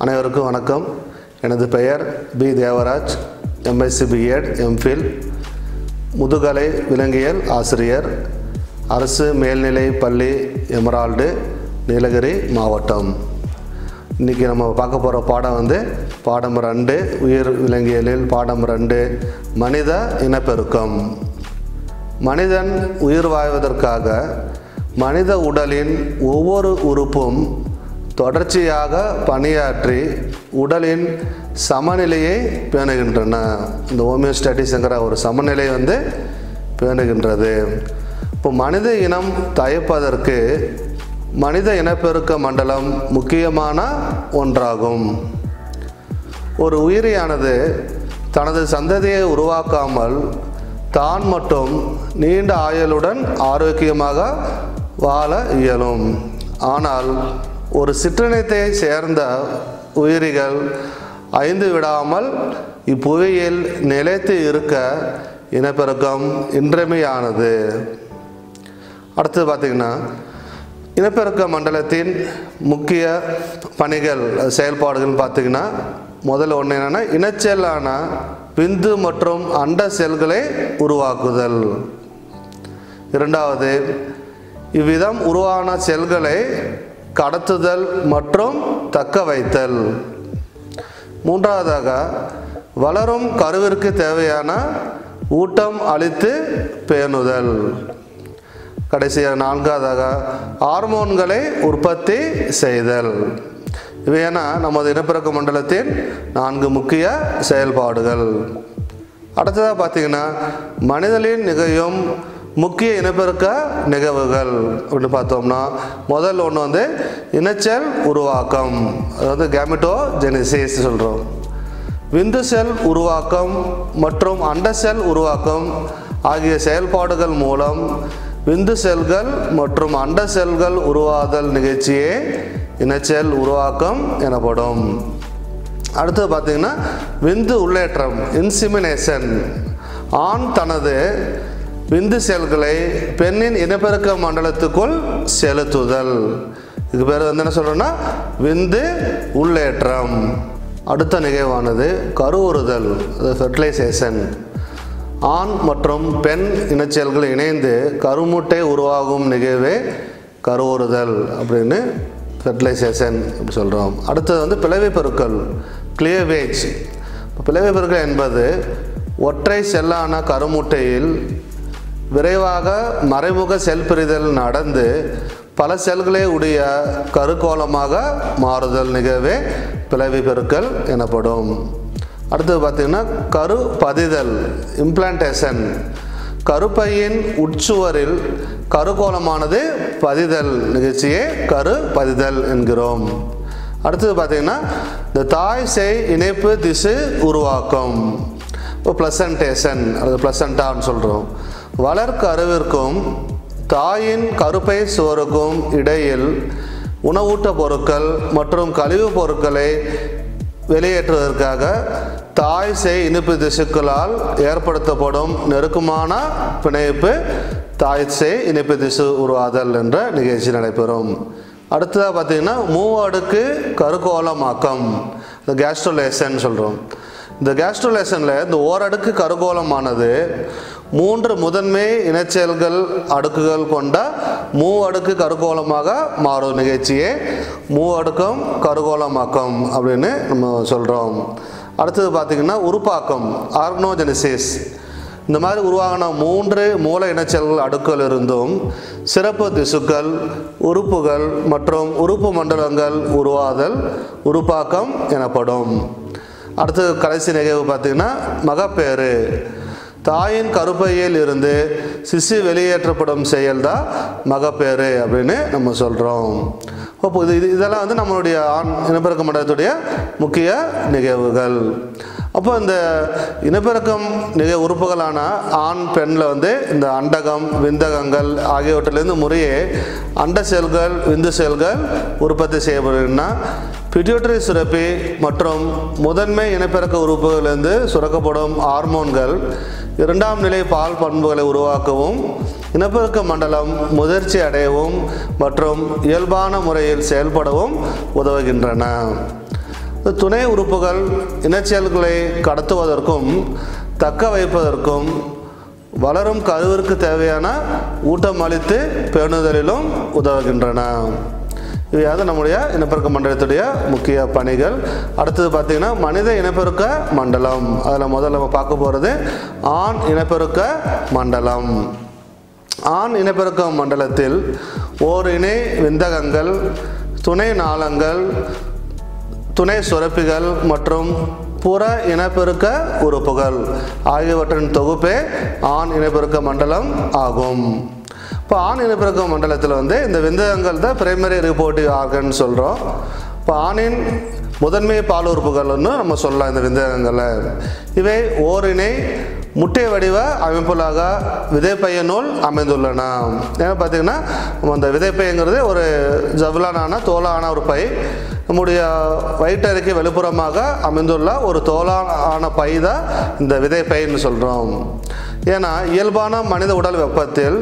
அனைவருக்கும் வணக்கம் எனது பெயர் P Devaraj MSc BEd MPhil முதுகலை விலங்கியல் ஆசிரியர் அரசு மேல்நிலை பள்ளி எமரால்டு நீலகிரி மாவட்டம் இன்றைக்கி நம்ம பார்க்க போகிற பாடம் வந்து பாடம் ரெண்டு உயிர் விலங்கியலில் பாடம் ரெண்டு மனித இனப்பெருக்கம் மனிதன் உயிர் வாழ்வதற்காக மனித உடலின் ஒவ்வொரு உறுப்பும் தொடர்ச்சியாக பணியாற்றி உடலின் சமநிலையை பேணுகின்றன இந்த ஹோமியோஸ்டாட்டிஸ்ங்கிற ஒரு சமநிலை வந்து பேணுகின்றது இப்போ மனித இனம் தயப்பதற்கு மனித இனப்பெருக்க மண்டலம் முக்கியமான ஒன்றாகும் ஒரு உயிரியானது தனது சந்ததியை உருவாக்காமல் தான் மட்டும் நீண்ட ஆயுளுடன் ஆரோக்கியமாக வாழ இயலும் ஆனால் ஒரு சிற்றினத்தை சேர்ந்த உயிரிகள் ஐந்து விடாமல் இப்புவியில் நிலைத்து இருக்க இனப்பெருக்கம் இன்றியமையானது அடுத்தது பார்த்திங்கன்னா இனப்பெருக்க மண்டலத்தின் முக்கிய பணிகள் செயல்பாடுகள்னு பார்த்திங்கன்னா முதல்ல ஒன்று என்னென்னா இனச்செல்லான விந்து மற்றும் அண்ட செல்களை உருவாக்குதல் இரண்டாவது இவ்விதம் உருவான செல்களை கடத்துதல் மற்றும் தக்க வைத்தல் மூன்றாவதாக வளரும் கருவிற்கு தேவையான ஊட்டம் அளித்து பேணுதல் கடைசியாக நான்காவதாக ஹார்மோன்களை உற்பத்தி செய்தல் இவையென நமது இனப்பெருக்க மண்டலத்தின் நான்கு முக்கிய செயல்பாடுகள் அடுத்ததாக பார்த்தீங்கன்னா மனிதனின் நிகழும் முக்கிய இனப்பெருக்க நிகழ்வுகள் அப்படின்னு பார்த்தோம்னா முதல் ஒன்று வந்து இனச்செல் உருவாக்கம் அது வந்து கேமிட்டோ ஜெனிசிஸ் சொல்கிறோம் விந்து செல் உருவாக்கம் மற்றும் அண்ட செல் உருவாக்கம் ஆகிய செயல்பாடுகள் மூலம் விந்து செல்கள் மற்றும் அண்ட செல்கள் உருவாதல் நிகழ்ச்சியே இனச்செல் உருவாக்கம் எனப்படும் அடுத்தது பார்த்திங்கன்னா விந்து உள்ளேற்றம் இன்சிமினேஷன் ஆண் தனது விந்து செல்களை பெண்ணின் இனப்பெருக்க மண்டலத்துக்குள் செலுத்துதல் இது பேர் வந்து என்ன சொல்கிறோன்னா விந்து உள்ளேற்றம் அடுத்த நிகழ்வானது கருவுறுதல் ஃபெர்டிலைசேஷன் ஆண் மற்றும் பெண் இனச்செல்கள் இணைந்து கருமுட்டை உருவாகும் நிகழ்வே கருவுறுதல் அப்படின்னு ஃபெர்டிலைசேஷன் அப்படி சொல்கிறோம் அடுத்தது வந்து பிளவை பெருக்கல் கிளியவேஜ் பிளவை பெருக்கல் என்பது ஒற்றை செல்லான கருமுட்டையில் விரைவாக மறைமுக செல் பிரிதல் நடந்து பல செல்களை உடைய கருக்கோளமாக மாறுதல் நிகழ்வே பிளவி பெருக்கல் எனப்படும் அடுத்தது பார்த்திங்கன்னா கரு பதிதல் இம்ப்ளான்டேஷன் கருப்பையின் உட்சுவரில் கருக்கோளமானது பதிதல் நிகழ்ச்சியே கரு பதிதல் என்கிறோம் அடுத்தது பார்த்திங்கன்னா இந்த தாய் செய் இணைப்பு திசு உருவாக்கம் இப்போ ப்ளசன்டேஷன் அது ப்ளசண்டான்னு சொல்கிறோம் வளர்க்கருவிற்கும் தாயின் கருப்பை சுவருக்கும் இடையில் உணவூட்ட பொருட்கள் மற்றும் கழிவுப் பொருட்களை வெளியேற்றுவதற்காக தாய் செய் இனிப்பு திசுக்களால் ஏற்படுத்தப்படும் நெருக்கமான பிணைப்பு தாய் செய் இனிப்பு திசு உருவாதல் என்ற நிகழ்ச்சி நடைபெறும் அடுத்ததாக பார்த்தீங்கன்னா மூவடுக்கு கருக்கோளமாக்கம் இந்த கேஸ்ட்ரோலேஷன் சொல்கிறோம் இந்த கேஸ்ட்ரோலேஷனில் இந்த ஓரடுக்கு கருகோளமானது மூன்று முதன்மை இனச்செயல்கள் அடுக்குகள் கொண்ட மூ அடுக்கு கருகோளமாக மாறும் நிகழ்ச்சியே மூ அடுக்கம் கருகோளமாக்கம் அப்படின்னு நம்ம சொல்கிறோம் அடுத்தது பார்த்திங்கன்னா உருப்பாக்கம் ஆர்கனோஜெனிசிஸ் இந்த மாதிரி உருவாகின மூன்று மூல இனச்செல்கள் அடுக்குகள் இருந்தும் சிறப்பு திசுக்கள் உறுப்புகள் மற்றும் உறுப்பு மண்டலங்கள் உருவாதல் உருப்பாக்கம் எனப்படும் அடுத்து கடைசி நிகழ்வு பார்த்திங்கன்னா மகப்பேறு தாயின் கருப்பையில் இருந்து சிசு வெளியேற்றப்படும் செயல் தான் மகப்பேறு அப்படின்னு நம்ம சொல்கிறோம் அப்போ இது இது இதெல்லாம் வந்து நம்மளுடைய ஆண் இனப்பெருக்க மண்டலத்துடைய முக்கிய நிகழ்வுகள் அப்போ இந்த இனப்பெருக்கம் நிக உறுப்புகளான ஆண் பெண்ணில் வந்து இந்த அண்டகம் விந்தகங்கள் ஆகியவற்றிலிருந்து முறையே அண்ட செல்கள் விந்து செல்கள் உற்பத்தி செய்யப்படுகின்றன பிட்யூட்டரி சுரப்பி மற்றும் முதன்மை இனப்பெருக்க உறுப்புகளிலிருந்து சுரக்கப்படும் ஹார்மோன்கள் இரண்டாம் நிலை பால் பண்புகளை உருவாக்கவும் இனப்பெருக்க மண்டலம் முதிர்ச்சி அடையவும் மற்றும் இயல்பான முறையில் செயல்படவும் உதவுகின்றன இந்த துணை உறுப்புகள் இனச்செயல்களை கடத்துவதற்கும் தக்க வைப்பதற்கும் வளரும் கருவிற்கு தேவையான ஊட்டம் அளித்து பேணுதலிலும் உதவுகின்றன இவையாவது நம்முடைய இனப்பெருக்க மண்டலத்துடைய முக்கிய பணிகள் அடுத்தது பார்த்திங்கன்னா மனித இனப்பெருக்க மண்டலம் அதில் முதல்ல நம்ம பார்க்க போகிறது ஆண் இனப்பெருக்க மண்டலம் ஆண் இனப்பெருக்க மண்டலத்தில் ஓர் இணை விந்தகங்கள் துணை நாளங்கள் துணை சுரப்பிகள் மற்றும் புற இனப்பெருக்க உறுப்புகள் ஆகியவற்றின் தொகுப்பே ஆண் இனப்பெருக்க மண்டலம் ஆகும் இப்போ ஆண் இனப்பெருக்க மண்டலத்தில் வந்து இந்த விந்தகங்கள் தான் பிரைமரி ரிப்போர்ட்டிவ் ஆர்கன் சொல்கிறோம் இப்போ ஆணின் முதன்மை பால் உறுப்புகள்னு நம்ம சொல்லலாம் இந்த விந்தகங்களை இவை ஓரிணை முட்டை வடிவ அமைப்புலாக விதைப்பையனுள் அமைந்துள்ளன ஏன்னா பார்த்தீங்கன்னா அந்த விதைப்பைங்கிறது ஒரு ஜவ்லானான தோலான ஒரு பை நம்முடைய வயிற்றறைக்கு வெளிப்புறமாக அமைந்துள்ள ஒரு தோலான பை தான் இந்த விதைப்பைன்னு சொல்கிறோம் ஏன்னா இயல்பான மனித உடல் வெப்பத்தில்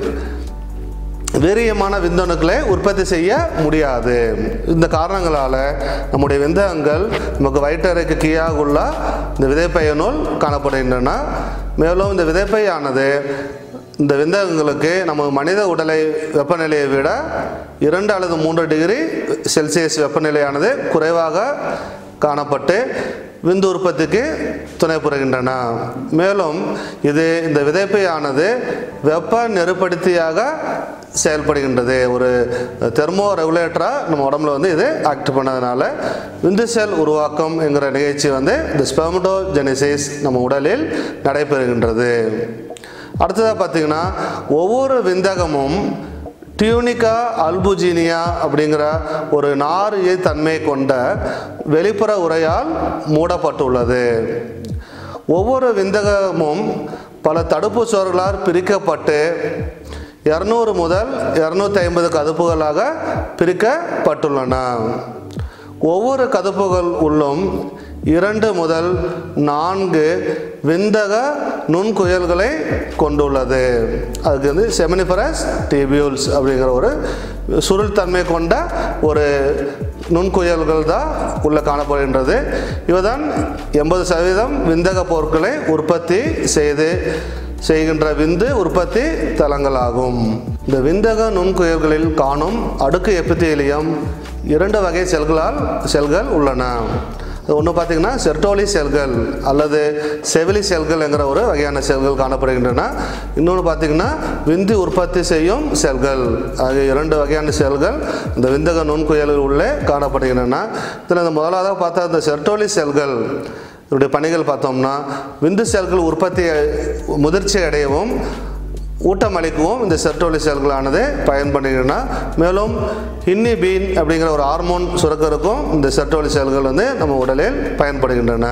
வீரியமான விந்தணுக்களை உற்பத்தி செய்ய முடியாது இந்த காரணங்களால் நம்முடைய விந்தகங்கள் நமக்கு வயிற்றறைக்கு கீழாக உள்ள இந்த விதைப்பையனுள் காணப்படுகின்றன மேலும் இந்த விதைப்பையானது இந்த விந்தகங்களுக்கு நம்ம மனித உடலை வெப்பநிலையை விட இரண்டு அல்லது மூன்று டிகிரி செல்சியஸ் வெப்பநிலையானது குறைவாக காணப்பட்டு விந்து உற்பத்திக்கு துணை புரிகின்றன மேலும் இது இந்த விதைப்பையானது வெப்ப நெருப்படுத்தியாக செயல்படுகின்றது ஒரு தெர்மோ ரெகுலேட்டராக நம்ம உடம்புல வந்து இது ஆக்ட் பண்ணதுனால விந்து செல் உருவாக்கம் என்கிற நிகழ்ச்சி வந்து இந்த ஸ்பெமடோஜெனிசிஸ் நம்ம உடலில் நடைபெறுகின்றது அடுத்ததாக பார்த்தீங்கன்னா ஒவ்வொரு விந்தகமும் டியூனிகா அல்புஜீனியா அப்படிங்கிற ஒரு நார் தன்மை கொண்ட வெளிப்புற உரையால் மூடப்பட்டுள்ளது ஒவ்வொரு விந்தகமும் பல தடுப்பு சுவர்களால் பிரிக்கப்பட்டு இரநூறு முதல் இரநூத்தி ஐம்பது கதுப்புகளாக பிரிக்கப்பட்டுள்ளன ஒவ்வொரு கதுப்புகள் உள்ளும் இரண்டு முதல் நான்கு விந்தக நுண்குயல்களை கொண்டுள்ளது அதுக்கு வந்து செமினிஃபரஸ் டிபியூல்ஸ் அப்படிங்கிற ஒரு சுருள் தன்மை கொண்ட ஒரு நுண்குயல்கள் தான் உள்ள காணப்படுகின்றது இவதான் எண்பது சதவீதம் விந்தக பொருட்களை உற்பத்தி செய்து செய்கின்ற விந்து உற்பத்தி தலங்களாகும் இந்த விந்தக நுண்குயல்களில் காணும் அடுக்கு எபித்தீலியம் இரண்டு வகை செல்களால் செல்கள் உள்ளன ஒன்று பார்த்தீங்கன்னா செர்டோலி செல்கள் அல்லது செவிலி செல்கள் என்கிற ஒரு வகையான செல்கள் காணப்படுகின்றன இன்னொன்று பார்த்தீங்கன்னா விந்து உற்பத்தி செய்யும் செல்கள் ஆகிய இரண்டு வகையான செல்கள் இந்த விந்தக நுண்குயல்கள் உள்ளே காணப்படுகின்றன இதில் இந்த முதலாவதாக பார்த்தா இந்த செர்டோலி செல்கள் இதனுடைய பணிகள் பார்த்தோம்னா விந்து செல்கள் உற்பத்தி முதிர்ச்சி அடையவும் ஊட்டம் அளிக்கவும் இந்த செர்டோலி செல்களானது பயன்படுகின்றன மேலும் ஹின்னிபீன் அப்படிங்கிற ஒரு ஹார்மோன் சுரக்கிறதுக்கும் இந்த செர்டோலி செல்கள் வந்து நம்ம உடலில் பயன்படுகின்றன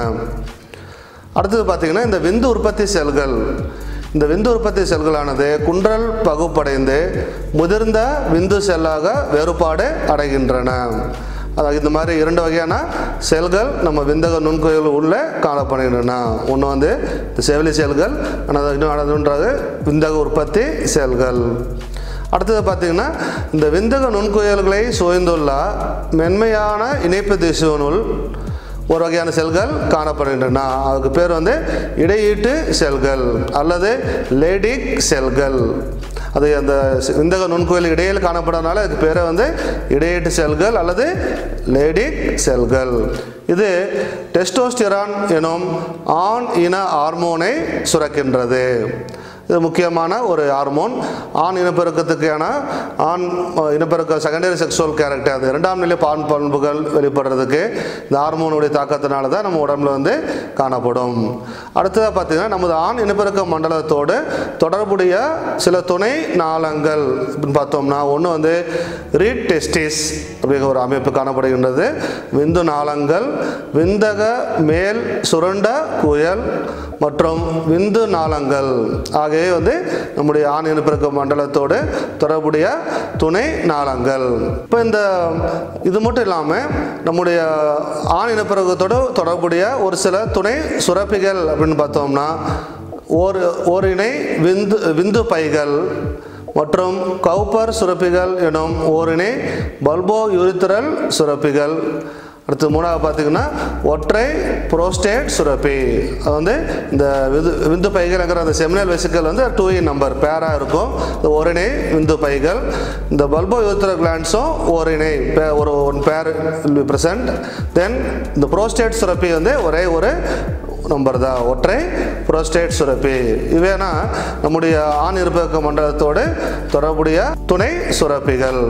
அடுத்தது பார்த்திங்கன்னா இந்த விந்து உற்பத்தி செல்கள் இந்த விந்து உற்பத்தி செல்களானது குன்றல் பகுப்படைந்து முதிர்ந்த விந்து செல்லாக வேறுபாடு அடைகின்றன அதாவது இந்த மாதிரி இரண்டு வகையான செல்கள் நம்ம விந்தக நுண்குயல் உள்ளே காணப்படுகின்றன ஒன்று வந்து இந்த செவிலி செல்கள் ஆனால் இன்னும் அடுத்தது விந்தக உற்பத்தி செல்கள் அடுத்தது பார்த்திங்கன்னா இந்த விந்தக நுண்குயல்களை சுவைந்துள்ள மென்மையான இணைப்பு திசுவனுள் ஒரு வகையான செல்கள் காணப்படுகின்றன அதுக்கு பேர் வந்து இடையீட்டு செல்கள் அல்லது லேடிக் செல்கள் அது அந்த விந்தக நுண்குயில் இடையில் காணப்படுறதுனால அதுக்கு பேரை வந்து இடையீட்டு செல்கள் அல்லது லேடிக் செல்கள் இது டெஸ்டோஸ்டிரான் எனும் ஆண் இன ஹார்மோனை சுரக்கின்றது இது முக்கியமான ஒரு ஹார்மோன் ஆண் இனப்பெருக்கத்துக்கான ஆண் அஹ், இனப்பெருக்க செகண்டரி செக்ஸுவல் கேரக்டர் அது இரண்டாம் நிலை பான் பண்புகள் வெளிப்படுறதுக்கு இந்த ஹார்மோனுடைய தாக்கத்தினால தான் நம்ம உடம்புல வந்து காணப்படும் அடுத்ததாக பார்த்தீங்கன்னா நமது ஆண் இனப்பெருக்க மண்டலத்தோடு தொடர்புடைய சில துணை நாளங்கள் அப்படின்னு பார்த்தோம்னா ஒன்று வந்து ரீட் டெஸ்டிஸ் அப்படிங்கிற ஒரு அமைப்பு காணப்படுகின்றது விந்து நாளங்கள் விந்தக மேல் சுருண்ட குயல் மற்றும் விந்து நாளங்கள் ஆகியவை வந்து நம்முடைய ஆண் இனப்பெருக்க மண்டலத்தோடு தொடர்புடைய துணை நாளங்கள் இப்போ இந்த இது மட்டும் இல்லாமல் நம்முடைய ஆண் இனப்பெருக்கத்தோடு தொடர்புடைய ஒரு சில துணை சுரப்பிகள் அப்படின்னு பார்த்தோம்னா ஒரு ஓரிணை விந்து விந்து பைகள் மற்றும் கவுப்பர் சுரப்பிகள் எனும் ஓரிணை பல்போ யூரித்திரல் சுரப்பிகள் அடுத்து மூணாவது பார்த்தீங்கன்னா ஒற்றை புரோஸ்டேட் சுரப்பி அது வந்து இந்த விந்து விந்து பைகள்ங்கிற அந்த செமினல் வெசிக்கல் வந்து டூ இன் நம்பர் பேராக இருக்கும் இந்த ஓரிணை விந்து பைகள் இந்த பல்போ யூத்ர கிளான்ஸும் ஓரிணை பே- ஒரு ஒன் பேர் வில் பிரசன்ட் தென் இந்த புரோஸ்டேட் சுரப்பி வந்து ஒரே ஒரு நம்பர் தான் ஒற்றை புரோஸ்டேட் சுரப்பி இவைனா நம்முடைய ஆண் இருப்பக்க மண்டலத்தோடு தொடர்புடைய துணை சுரப்பிகள்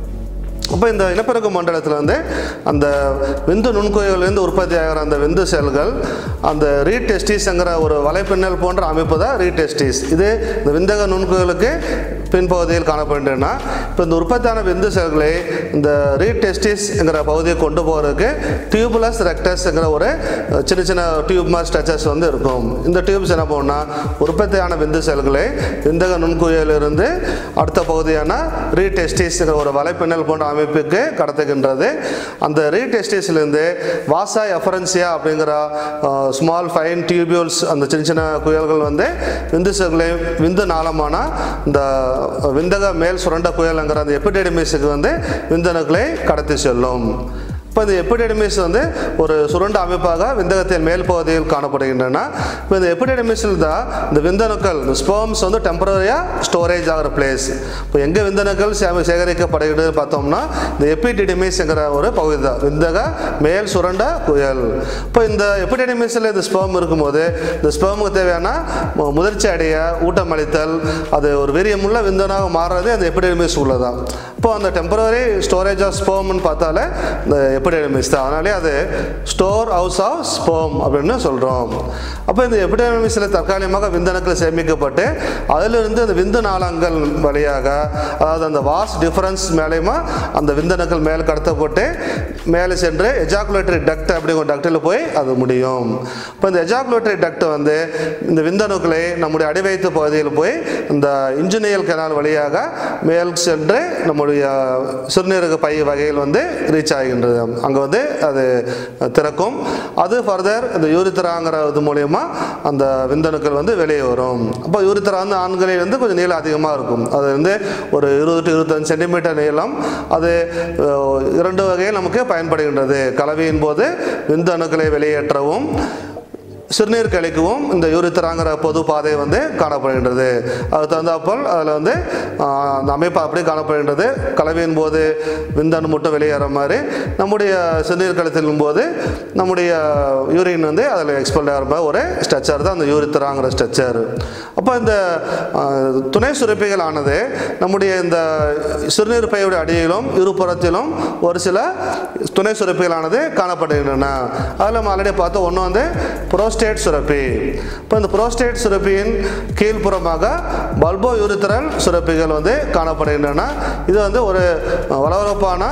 அப்போ இந்த இனப்பெருக்க மண்டலத்தில் வந்து அந்த விந்து நுண்குயலிருந்து உற்பத்தி ஆகிற அந்த விந்து செல்கள் அந்த ரீடெஸ்டிஸ்ங்கிற ஒரு வலைப்பின்னல் போன்ற அமைப்பு தான் ரீடெஸ்டிஸ் இது இந்த விந்தக நுண்குயலுக்கு பின்பகுதியில் காணப்படுகின்றன இப்போ இந்த உற்பத்தியான விந்து செல்களை இந்த ரீடெஸ்டிஸ்ங்கிற பகுதியை கொண்டு போகிறதுக்கு டியூபுலஸ் ரெக்டஸ்ங்கிற ஒரு சின்ன சின்ன டியூப் மாதிரி ஸ்ட்ரக்சர்ஸ் வந்து இருக்கும் இந்த டியூப்ஸ் என்ன பண்ணுன்னா உற்பத்தியான விந்து செல்களை விந்தக நுண்குயலிருந்து அடுத்த பகுதியான ரீடெஸ்டிஸ்ங்கிற ஒரு வலைப்பின்னல் போன்ற அமைப்புக்கு கடத்துகின்றது அந்த ரீடெஸ்டிஸ்லேருந்து வாசா எஃபரன்சியா அப்படிங்கிற ஸ்மால் ஃபைன் டியூபியூல்ஸ் அந்த சின்ன சின்ன குயல்கள் வந்து விந்து செல்களை விந்து நாளமான இந்த விந்தக மேல் சுரண்ட குயல்ங்கிற அந்த எபிடெடிமிஸுக்கு வந்து விந்தணுக்களை கடத்தி செல்லும் இப்போ இந்த எபிடெடிமிஸ் வந்து ஒரு சுருண்ட அமைப்பாக விந்தகத்தின் மேல் பகுதியில் காணப்படுகின்றன இப்போ இந்த எபிடெடிமிஸில் தான் இந்த விந்தணுக்கள் இந்த ஸ்பெர்ம்ஸ் வந்து டெம்பரரியாக ஸ்டோரேஜ் ஆகிற பிளேஸ் இப்போ எங்கே விந்தணுக்கள் சே- சேகரிக்கப்படுகிறது பார்த்தோம்னா இந்த எபிடெடிமிஸ்ங்கிற ஒரு பகுதி தான் விந்தக மேல் சுரண்ட குயல் இப்போ இந்த எபிடெடிமிஸில் இந்த ஸ்பெர்ம் இருக்கும்போது இந்த ஸ்பெர்முக்கு தேவையான மு- முதிர்ச்சி அடைய ஊட்டம் அளித்தல் அது ஒரு வீரியமுள்ள விந்தனாக மாறுறது அந்த எபிடெடிமிஸ் உள்ளதான் இப்போ அந்த டெம்பரரி ஸ்டோரேஜ் ஆஃப் ஸ்போம்னு பார்த்தாலே இந்த எபிடெமிஸ் தான் அதனாலே அது ஸ்டோர் ஹவுஸ் ஆஃப் ஸ்போம் அப்படின்னு சொல்கிறோம் அப்போ இந்த எபிடெமிஸில் தற்காலிகமாக விந்தணுக்கள் சேமிக்கப்பட்டு அதிலிருந்து அந்த விந்து நாளங்கள் வழியாக அதாவது அந்த வாஸ் டிஃபரன்ஸ் மேலேயுமா அந்த விந்தணுக்கள் மேலே கடத்தப்பட்டு மேலே சென்று எஜாகுலேட்டரி டக்ட் அப்படிங்கிற டக்டில் போய் அது முடியும் இப்போ இந்த எஜாகுலேட்டரி டக்ட் வந்து இந்த விந்தணுக்களை நம்முடைய அடிவயிற்று பகுதியில் போய் இந்த இன்ஜினியல் கெனால் வழியாக மேல் சென்று நம்முடைய சிறுநீரக பை வகையில் வந்து ரீச் ஆகின்றது அங்கே வந்து அது திறக்கும் அது ஃபர்தர் இந்த யூரித்தராங்கிற இது மூலயமா அந்த விந்தணுக்கள் வந்து வெளியே வரும் அப்போ யூரித்தரா வந்து ஆண்களில் வந்து கொஞ்சம் நீளம் அதிகமாக இருக்கும் அது வந்து ஒரு இருபது டு இருபத்தஞ்சு சென்டிமீட்டர் நீளம் அது அஹ், இரண்டு வகையில் நமக்கு பயன்படுகின்றது கலவையின் போது விந்தணுக்களை வெளியேற்றவும் சிறுநீர் கழிக்கவும் இந்த யூரித்தராங்கிற பொது பாதை வந்து காணப்படுகின்றது அது தகுந்தாப்போல் அதில் வந்து ஆஹ், அந்த அமைப்பு அப்படி காணப்படுகின்றது கலவையின் போது விந்தணு மட்டும் வெளியேற மாதிரி நம்முடைய சிறுநீர் கழித்தலின் போது நம்முடைய யூரின் வந்து அதில் எக்ஸ்பெல்ட் ஆகிற மாதிரி ஒரு ஸ்ட்ரக்சர் தான் அந்த யூரித்தராங்கிற ஸ்ட்ரக்சர் அப்போ இந்த ஆஹ், துணை சுரப்பிகள் ஆனது நம்முடைய இந்த சிறுநீர் பையுடைய அடியிலும் இருபுறத்திலும் ஒரு சில துணை சுரப்பிகளானது காணப்படுகின்றன அதில் நம்ம ஆல்ரெடி பார்த்தோம் ஒன்று வந்து புரோஸ்டேட் சுரப்பி இப்போ இந்த புரோஸ்டேட் சுரப்பியின் கீழ்ப்புறமாக பல்போ யூரித்தரல் சுரப்பிகள் வந்து காணப்படுகின்றன இது வந்து ஒரு வளவளப்பான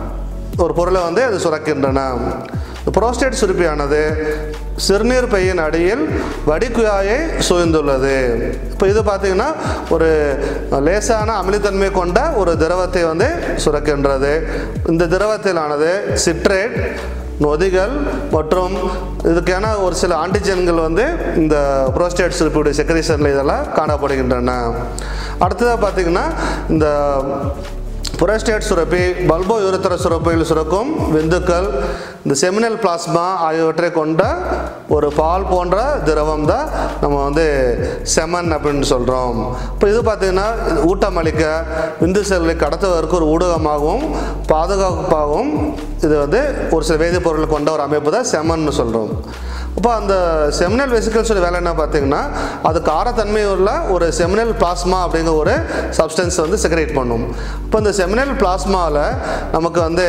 ஒரு பொருளை வந்து அது சுரக்கின்றன இந்த புரோஸ்டேட் சுரப்பியானது சிறுநீர் பையின் அடியில் வடிகுழாயை சூழ்ந்துள்ளது இப்போ இது பார்த்தீங்கன்னா ஒரு லேசான அமிலத்தன்மை கொண்ட ஒரு திரவத்தை வந்து சுரக்கின்றது இந்த திரவத்திலானது சிட்ரேட் நொதிகள் மற்றும் இதுக்கான ஒரு சில ஆன்டிஜன்கள் வந்து இந்த புரோஸ்டேட் சுரப்பியுடைய செக்ரேஷனில் இதெல்லாம் காணப்படுகின்றன அடுத்ததாக பார்த்தீங்கன்னா இந்த புரோஸ்டேட் சுரப்பி பல்போ யூரத்தர சுரப்பியில் சுரக்கும் விந்துக்கள் இந்த செமினல் பிளாஸ்மா ஆகியவற்றை கொண்ட ஒரு பால் போன்ற திரவம் தான் நம்ம வந்து செமன் அப்படின்னு சொல்கிறோம் இப்போ இது பார்த்திங்கன்னா ஊட்டம் அளிக்க விந்து செல்களை கடத்துவதற்கு ஒரு ஊடகமாகவும் பாதுகாப்பாகவும் இது வந்து ஒரு சில வேதிப்பொருள் கொண்ட ஒரு அமைப்பு தான் செமன்னு சொல்கிறோம் அப்போ அந்த செமினல் வெசிக்கல்ஸோட வேலை என்ன பார்த்தீங்கன்னா அது காரத்தன்மை உள்ள ஒரு செமினல் பிளாஸ்மா அப்படிங்கிற ஒரு சப்ஸ்டன்ஸ் வந்து செக்ரேட் பண்ணும் இப்போ இந்த செமினல் பிளாஸ்மாவில் நமக்கு வந்து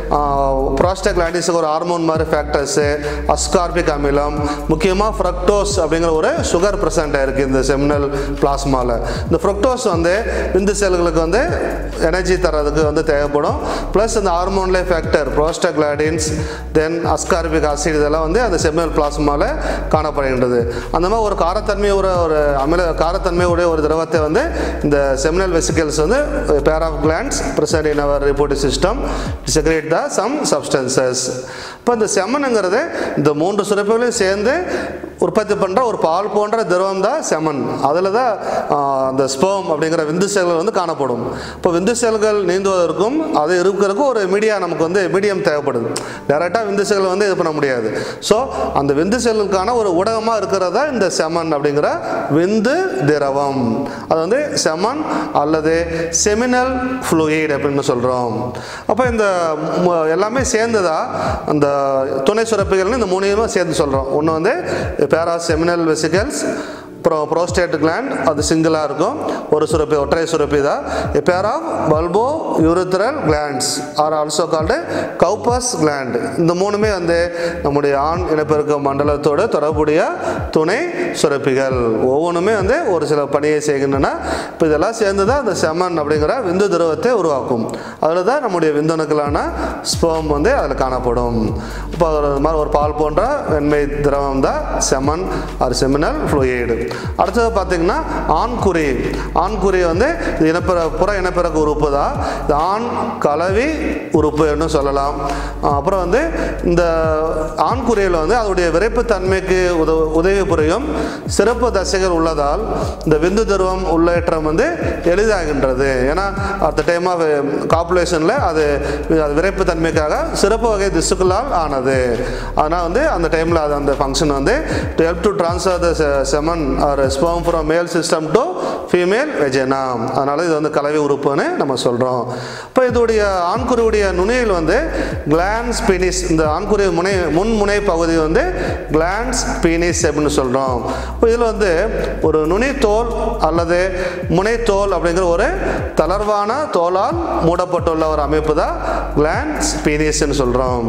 ப்ராஸ்டக்லாண்டிஸுக்கு ஒரு ஹார்மோன் மாதிரி ஃபேக்டர்ஸு அஸ்கார்பிக் அமிலம் முக்கியமாக ஃப்ரக்டோஸ் அப்படிங்கிற ஒரு சுகர் ப்ரெசண்ட் ஆயிருக்கு இந்த செமினல் பிளாஸ்மாவில் இந்த ஃப்ரக்டோஸ் வந்து விந்து செல்களுக்கு வந்து எனர்ஜி தரதுக்கு வந்து தேவைப்படும் ப்ளஸ் இந்த ஹார்மோன்லே factor prostaglandins then ascorbic acid இதெல்லாம் வந்து அந்த செமினல் பிளாஸ்மாவில் காணப்படுகின்றது அந்த மாதிரி ஒரு காரத்தன்மை ஒரு ஒரு அமில காரத்தன்மை உடைய ஒரு திரவத்தை வந்து இந்த செமினல் வெசிக்கல்ஸ் வந்து pair of glands present in our reproductive system secrete the some substances இப்போ இந்த செமனுங்கிறது இந்த மூன்று சுரப்புகளையும் சேர்ந்து உற்பத்தி பண்ணுற ஒரு பால் போன்ற திரவம் தான் செமன் அதில் தான் ஆஹ், அந்த ஸ்போம் அப்படிங்கிற விந்து செல்கள் வந்து காணப்படும் இப்போ விந்து செல்கள் நீந்துவதற்கும் அது இருக்கிறதுக்கும் ஒரு மீடியா நமக்கு வந்து மீடியம் தேவைப்படுது டேரெக்டாக விந்து செல்கள் வந்து இது பண்ண முடியாது ஸோ அந்த விந்து செல்லுக்கான ஒரு ஊடகமாக இருக்கிறதா இந்த செமன் அப்படிங்கிற விந்து திரவம் அது வந்து செமன் அல்லது செமினல் ஃப்ளூயிட் அப்படின்னு சொல்கிறோம் அப்போ இந்த ம- எல்லாமே சேர்ந்ததா அந்த துணை சுரப்பிகள்னு இந்த மூணையுமே சேர்ந்து சொல்கிறோம் ஒன்று வந்து பேரா செமினல் வெசிகல்ஸ் அப்புறம் ப்ரோஸ்டேட் கிளாண்ட் அது சிங்கிளாக இருக்கும் ஒரு சுரப்பி ஒற்றை சுரப்பி தான் pair of bulbourethral glands are also called Cowper's gland இந்த மூணுமே வந்து நம்முடைய ஆண் இனப்பெருக்க மண்டலத்தோடு தொடர்புடைய துணை சுரப்பிகள் ஒவ்வொன்றுமே வந்து ஒரு சில பணியை செய்கின்றன இப்போ இதெல்லாம் சேர்ந்து தான் அந்த செமன் அப்படிங்கிற விந்து திரவத்தை உருவாக்கும் அதில் தான் நம்முடைய விந்தணுக்களான ஸ்போம் வந்து அதில் காணப்படும் இப்போ ஒரு மாதிரி ஒரு பால் போன்ற வெண்மை திரவம் தான் செமன் ஆர் செமினல் ஃப்ளூயிடு அடுத்தது பார்த்தீங்கன்னா ஆண்குறி ஆண்குறி வந்து இது இனப்பெற புற இனப்பெருக்க உறுப்பு தான் இது ஆண் கலவி உறுப்புன்னு சொல்லலாம் அஹ் அப்புறம் வந்து இந்த ஆண்குறியில் வந்து அதோடைய விரைப்புத்தன்மைக்கு உதவ உதவி புரியும் சிறப்பு தசைகள் உள்ளதால் இந்த விந்து துருவம் உள்ளேற்றம் வந்து எளிதாகின்றது ஏன்னா அட் த டைம் ஆஃப் காப்புலேஷனில் அது அது விரைப்பு தன்மைக்காக சிறப்பு வகை திசுக்களால் ஆனது அதனால் வந்து அந்த டைமில் அது அந்த ஃபங்க்ஷன் வந்து to help to transfer the semen or sperm from male system to female vagina அதனால் இது வந்து கலவை உறுப்புன்னு நம்ம சொல்கிறோம் இப்போ இதோடைய ஆண்குறியுடைய நுனியில் வந்து கிளான்ஸ் பீனிஸ் இந்த ஆண்குறி முனை முன் முனை பகுதி வந்து கிளான்ஸ் பீனிஸ் அப்படின்னு சொல்கிறோம் இப்போ இதில் வந்து ஒரு நுனி தோல் அல்லது முனைத்தோல் அப்படிங்கிற ஒரு தளர்வான தோலால் மூடப்பட்டுள்ள ஒரு அமைப்பு தான் கிளான்ஸ் பீனிஸ்ன்னு சொல்கிறோம்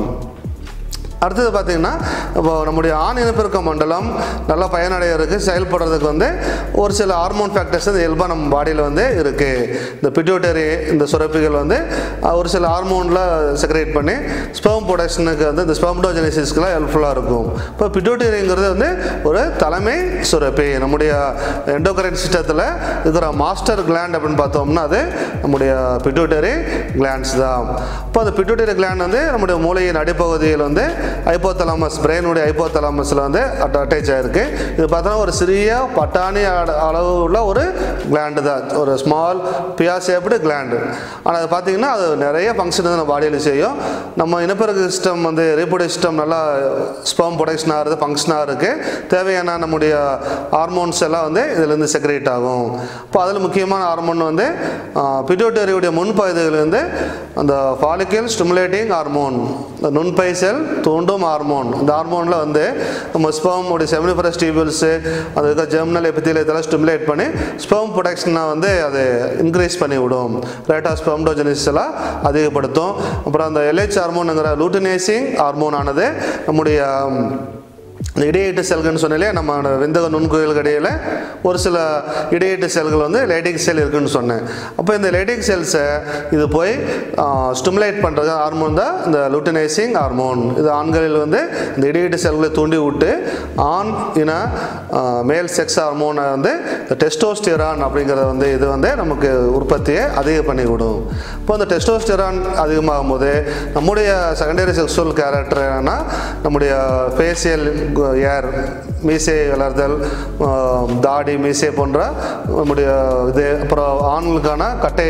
அடுத்தது பார்த்தீங்கன்னா இப்போ நம்முடைய ஆண் இனப்பெருக்க மண்டலம் நல்லா பயனடைகிறதுக்கு செயல்படுறதுக்கு வந்து ஒரு சில ஹார்மோன் ஃபேக்டர்ஸ் இந்த இயல்பாக நம்ம பாடியில் வந்து இருக்குது இந்த பிட்யூட்டரி இந்த சுரப்பிகள் வந்து அஹ், ஒரு சில ஹார்மோனில் செக்ரேட் பண்ணி ஸ்பெர்ம் ப்ரொடக்ஷனுக்கு வந்து இந்த ஸ்பெர்ம்டோஜெனிசிஸ்க்குலாம் ஹெல்ப்ஃபுல்லாக இருக்கும் இப்போ பிட்யூட்டரிங்கிறது வந்து ஒரு தலைமை சுரப்பி நம்முடைய எண்டோகரைன் சிஸ்டத்தில் இருக்கிற மாஸ்டர் கிளாண்ட் அப்படின்னு பார்த்தோம்னா அது நம்முடைய பிட்யூட்டரி கிளாண்ட்ஸ் தான் இப்போ அந்த பிட்யூட்டரி கிளாண்ட் வந்து நம்முடைய மூளையின் அடிப்பகுதியில் வந்து ஹைப்போதலாமஸ் பிரெயினுடைய ஹைப்போதலாமஸில் வந்து அட்டாச் ஆகிருக்கு இது பார்த்தோன்னா ஒரு சிறிய பட்டாணி அட- அளவு உள்ள ஒரு கிளாண்டு தான் ஒரு ஸ்மால் பியா ஷேப்டு கிளாண்டு ஆனால் அது பார்த்தீங்கன்னா அது நிறைய ஃபங்க்ஷன் வந்து நம்ம பாடியில் செய்யும் நம்ம இனப்பெருக்க சிஸ்டம் வந்து ரீப்ரொடியூ சிஸ்டம் நல்லா ஸ்பெர்ம் ப்ரொடக்ஷன் ஆகிறது ஃபங்க்ஷனாக இருக்குது தேவையான நம்முடைய ஹார்மோன்ஸ் எல்லாம் வந்து இதுலேருந்து செக்ரேட் ஆகும் இப்போ அதில் முக்கியமான ஹார்மோன் வந்து பிட்யூட்டரியுடைய முன்பகுதியில் வந்து அந்த ஃபாலிக்கல் ஸ்டிமுலேட்டிங் ஹார்மோன் இந்த நுண்பை செல் தூண்டும் ஹார்மோன் இந்த ஹார்மோனில் வந்து நம்ம ஸ்பெர்ம் உடைய செமினிஃபரஸ் டியூபிள்ஸு அது இருக்க ஜெர்மினல் எபித்திலியத்தெல்லாம் ஸ்டிமுலேட் பண்ணி ஸ்பெர்ம் ப்ரொடக்ஷனை வந்து அது இன்க்ரீஸ் பண்ணி விடும் ரேட் ஆஃப் ஸ்பெர்ம்டோஜெனிஸ் எல்லாம் அதிகப்படுத்தும் அப்புறம் அந்த எல்ஹெச் ஹார்மோனுங்கிற லூட்டினேசிங் ஹார்மோன் ஆனது நம்முடைய ம், இந்த இடையீட்டு செல்கள்னு சொன்னாலே நம்ம விந்தக நுண்குயில்கள் இடையில ஒரு சில இடையீட்டு செல்கள் வந்து லேட்டிக் செல் இருக்குன்னு சொன்னேன் அப்போ இந்த லேட்டிக் செல்ஸை இது போய் ஸ்டிமுலேட் பண்ணுறது ஹார்மோன் தான் இந்த லூட்டினைசிங் ஹார்மோன் இது ஆண்களில் வந்து இந்த இடையீட்டு செல்களை தூண்டி விட்டு ஆண் இன மேல் செக்ஸ் ஹார்மோனை வந்து இந்த டெஸ்டோஸ்டிரான் அப்படிங்கிறத வந்து இது வந்து நமக்கு உற்பத்தியை அதிகம் பண்ணி விடும் இப்போ இந்த டெஸ்டோஸ்டிரான் அதிகமாகும் போது நம்முடைய செகண்டரி செக்ஸுவல் கேரக்டர் என்னன்னா நம்முடைய ஃபேஷியல் ஏர் மீசை வளர்தல் ஆஹ், தாடி மீசை போன்ற நம்முடைய இது அப்புறம் ஆண்களுக்கான கட்டை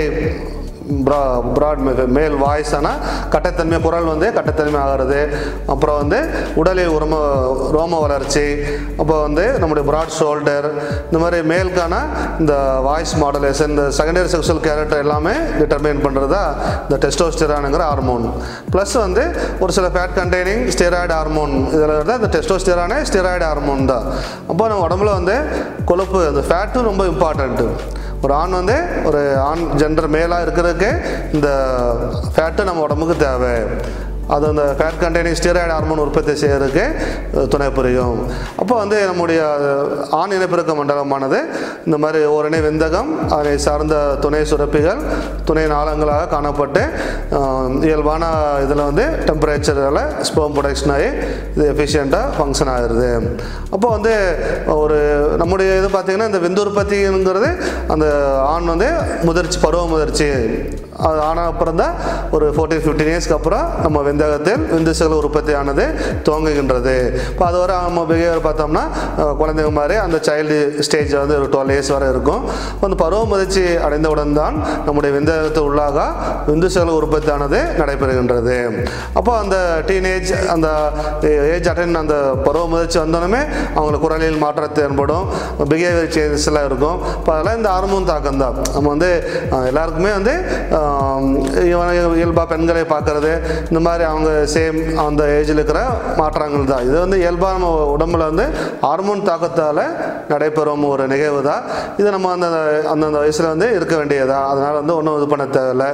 ப்ரா ப்ராட் மேல் வாய்ஸான கட்டைத்தன்மை குரல் வந்து கட்டைத்தன்மை ஆகிறது அப்புறம் வந்து உடலில் உரம ரோம வளர்ச்சி அப்போ வந்து நம்முடைய ப்ராட் ஷோல்டர் இந்த மாதிரி மேலுக்கான இந்த வாய்ஸ் மாடுலேஷன் இந்த செகண்டரி செக்ஷுவல் கேரக்டர் எல்லாமே டிட்டர்மைன் பண்ணுறதா இந்த டெஸ்டோஸ்டெரானுங்கிற ஹார்மோன் ப்ளஸ் வந்து ஒரு சில ஃபேட் கண்டெய்னிங் ஸ்டெராய்டு ஹார்மோன் இதில் வந்து இந்த டெஸ்டோஸ்டெரானே ஸ்டெராய்டு ஹார்மோன் தான் அப்போ நம்ம உடம்புல வந்து கொழுப்பு அந்த ஃபேட்டும் ரொம்ப இம்பார்ட்டண்ட்டு ஒரு ஆண் வந்து ஒரு ஆண் ஜெண்டர் மேலாக இருக்கிறதுக்கு இந்த ஃபேட்டு நம்ம உடம்புக்கு தேவை அது அந்த ஃபேட் கண்டெய்னிங் ஸ்டீராய்டு ஹார்மோன் உற்பத்தி செய்யறதுக்கு அஹ், துணை புரியும் அப்போ வந்து நம்முடைய ஆண் இனப்பெருக்க மண்டலமானது இந்த மாதிரி ஓரணை விந்தகம் அதை சார்ந்த துணை சுரப்பிகள் துணை நாளங்களாக காணப்பட்டு அஹ், இயல்பான இதில் வந்து டெம்பரேச்சரில் ஸ்போம் ப்ரொடக்ஷன் ஆகி இது எஃபிஷியண்ட்டாக ஃபங்க்ஷன் ஆகிருது அப்போ வந்து ஒரு நம்முடைய இது பார்த்திங்கன்னா இந்த விந்து உற்பத்திங்கிறது அந்த ஆண் வந்து முதிர்ச்சி பருவ முதிர்ச்சி அது ஆன அப்புறம் தான் ஒரு ஃபோர்டீன் ஃபிஃப்டீன் இயர்ஸ்க்கு அப்புறம் நம்ம விந்தகத்தில் விந்து செல் உற்பத்தியானது துவங்குகின்றது இப்போ அது வரை நம்ம பிஹேவியர் பார்த்தோம்னா அஹ், குழந்தைங்க மாதிரி அந்த சைல்டு ஸ்டேஜ் வந்து ஒரு டுவெல் இயர்ஸ் வரை இருக்கும் அந்த பருவ முதிர்ச்சி அடைந்தவுடன் தான் நம்முடைய விந்தகத்து உள்ளாக விந்து செல் உற்பத்தியானது நடைபெறுகின்றது அப்போ அந்த டீனேஜ் அந்த ஏஜ் அட்டன் அந்த பருவ முதிர்ச்சி வந்தோடனே அவங்களுக்கு குரலில் மாற்றத்தை ஏற்படும் பிஹேவியர் சேஞ்சஸ் எல்லாம் இருக்கும் இப்போ அதெல்லாம் இந்த ஹார்மோன் தாக்கம் தான் நம்ம வந்து அஹ், எல்லாருக்குமே வந்து ஆஹ், இவன் இயல்பாக பெண்களை பார்க்கறது இந்த மாதிரி அவங்க சேம் அந்த ஏஜில் இருக்கிற மாற்றங்கள் தான் இது வந்து இயல்பாக நம்ம உடம்புல வந்து ஹார்மோன் தாக்கத்தால் நடைபெறும் ஒரு நிகழ்வு தான் இது நம்ம அந்த அந்தந்த வயசில் வந்து இருக்க வேண்டியதா அதனால் வந்து ஒன்றும் இது பண்ண தேவையில்லை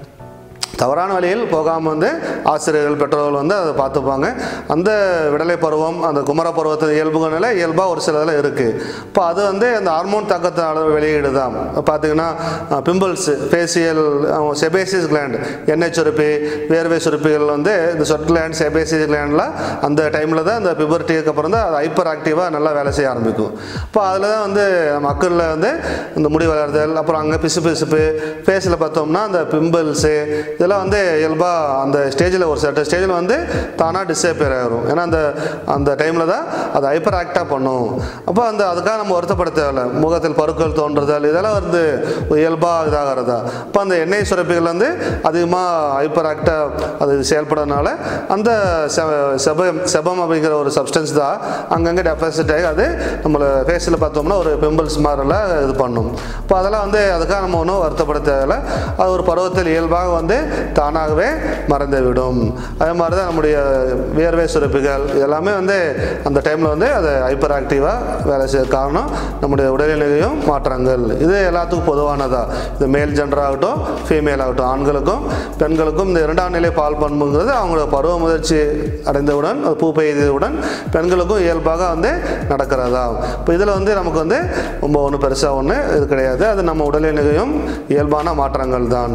தவறான வழியில் போகாமல் வந்து ஆசிரியர்கள் பெற்றோர்கள் வந்து அதை பார்த்துப்பாங்க அந்த விடலை பருவம் அந்த குமர பருவத்தின் இயல்புகளில் இயல்பாக ஒரு சில இதில் இருக்குது இப்போ அது வந்து அந்த ஹார்மோன் தாக்கத்தினால வெளியீடு தான் பார்த்தீங்கன்னா பிம்பிள்ஸ் ஃபேஷியல் செபேசிஸ் கிளாண்ட் எண்ணெய் சுரப்பி வேர்வை சுரப்பிகள் வந்து இந்த சொட் கிளாண்ட் செபேசிஸ் கிளாண்டில் அந்த டைமில் தான் இந்த பிபர்ட்டிக்கு அப்புறம் தான் அது ஹைப்பர் ஆக்டிவாக நல்லா வேலை செய்ய ஆரம்பிக்கும் இப்போ அதில் தான் வந்து மக்களில் வந்து இந்த முடி வளர்தல் அப்புறம் அங்கே பிசு பிசுப்பு ஃபேஸில் பார்த்தோம்னா அந்த பிம்பிள்ஸு இதெல்லாம் வந்து இயல்பாக அந்த ஸ்டேஜில் ஒரு சில ஸ்டேஜில் வந்து தானாக டிஸேப்பியர் ஆகிரும் ஏன்னா அந்த அந்த டைமில் தான் அது ஹைப்பர் ஆக்டாக பண்ணும் அப்போ அந்த அதுக்காக நம்ம வருத்தப்பட தேவையில்ல முகத்தில் பருக்கள் தோன்றுதல் இதெல்லாம் வந்து ஒரு இயல்பாக இதாகிறதா அப்போ அந்த எண்ணெய் சுரப்பிகள் வந்து அதிகமாக ஹைப்பர் ஆக்டாக அது செயல்படுறதுனால அந்த செ- செபம் செபம் அப்படிங்கிற ஒரு சப்ஸ்டன்ஸ் தான் அங்கங்கே டெபாசிட் ஆகி அது நம்மளை ஃபேஸில் பார்த்தோம்னா ஒரு பிம்பிள்ஸ் மாதிரிலாம் இது பண்ணும் இப்போ அதெல்லாம் வந்து அதுக்காக நம்ம ஒன்றும் வருத்தப்பட தேவையில்ல அது ஒரு பருவத்தில் இயல்பாக வந்து தானாகவே மறந்து விடும் அதே மாதிரி தான் நம்முடைய வியர்வை சுரப்பிகள் இதெல்லாமே வந்து அந்த டைமில் வந்து அது ஹைப்பர் ஆக்டிவாக வேலை செய்ய காரணம் நம்முடைய உடல்நிலையும் மாற்றங்கள் இது எல்லாத்துக்கும் பொதுவானதா இது மேல் ஜெண்டர் ஆகட்டும் ஃபீமேல் ஆகட்டும் ஆண்களுக்கும் பெண்களுக்கும் இந்த இரண்டாம் நிலை பால் பண்புங்கிறது அவங்களோட பருவ முதிர்ச்சி அடைந்தவுடன் அது பூ பெய்தவுடன் பெண்களுக்கும் இயல்பாக வந்து நடக்கிறதா இப்போ இதில் வந்து நமக்கு வந்து ரொம்ப ஒன்றும் பெருசாக ஒன்று இது கிடையாது அது நம்ம உடல்நிலையும் இயல்பான மாற்றங்கள் தான்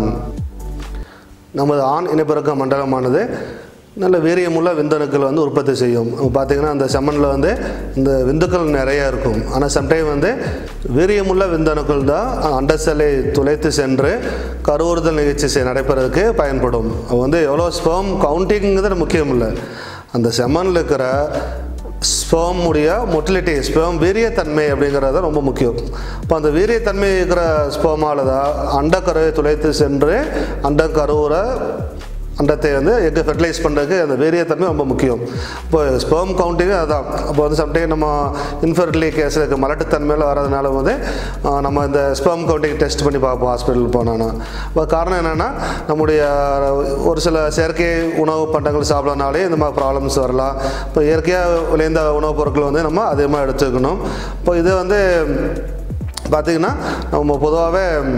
நமது ஆண் இனப்பெருக்க மண்டலமானது நல்ல வீரியமுள்ள விந்தணுக்கள் வந்து உற்பத்தி செய்யும் இப்போ பார்த்தீங்கன்னா அந்த செம்மண்ணில் வந்து இந்த விந்துக்கள் நிறைய இருக்கும் ஆனால் சம்டைம் வந்து வீரியமுள்ள விந்தணுக்கள் தான் அண்டசலை துளைத்து சென்று கருவுறுதல் நிகழ்ச்சி செய்- நடைபெறதுக்கு பயன்படும் அது வந்து எவ்வளோ ஸ்பெர்ம் கவுண்டிங்கிறது முக்கியம் இல்லை அந்த செம்மண்ணில் இருக்கிற ஸ்பெர்ம் உடைய மொட்டிலிட்டி ஸ்பெர்ம் வீரியத்தன்மை அப்படிங்கிறது தான் ரொம்ப முக்கியம் இப்போ அந்த வீரியத்தன்மை இருக்கிற ஸ்பெர்மால தான் அண்டக்கருவை துளைத்து சென்று அண்டக்கருவுரை அண்டத்தை வந்து எக்கு ஃபெர்டிலைஸ் பண்ணுறதுக்கு அந்த வீரியத்தன்மை ரொம்ப முக்கியம் இப்போ ஸ்பெர்ம் கவுண்டிங் அதுதான் அப்போ வந்து சம்டைம் நம்ம இன்ஃபர்டிலி கேஸில் இருக்க மலட்டுத்தன்மையில் வரதுனால வந்து ஆஹ், நம்ம இந்த ஸ்பெர்ம் கவுண்டிங் டெஸ்ட் பண்ணி பார்ப்போம் ஹாஸ்பிட்டல் போனோன்னா இப்போ காரணம் என்னென்னா நம்முடைய ஒரு சில செயற்கை உணவு பண்டங்கள் சாப்பிட்றதுனாலே இந்த மாதிரி ப்ராப்ளம்ஸ் வரலாம் இப்போ இயற்கையாக விளைந்த உணவுப் பொருட்கள் வந்து நம்ம அதிகமாக எடுத்துக்கணும் இப்போ இது வந்து பார்த்தீங்கன்னா நம்ம பொதுவாகவே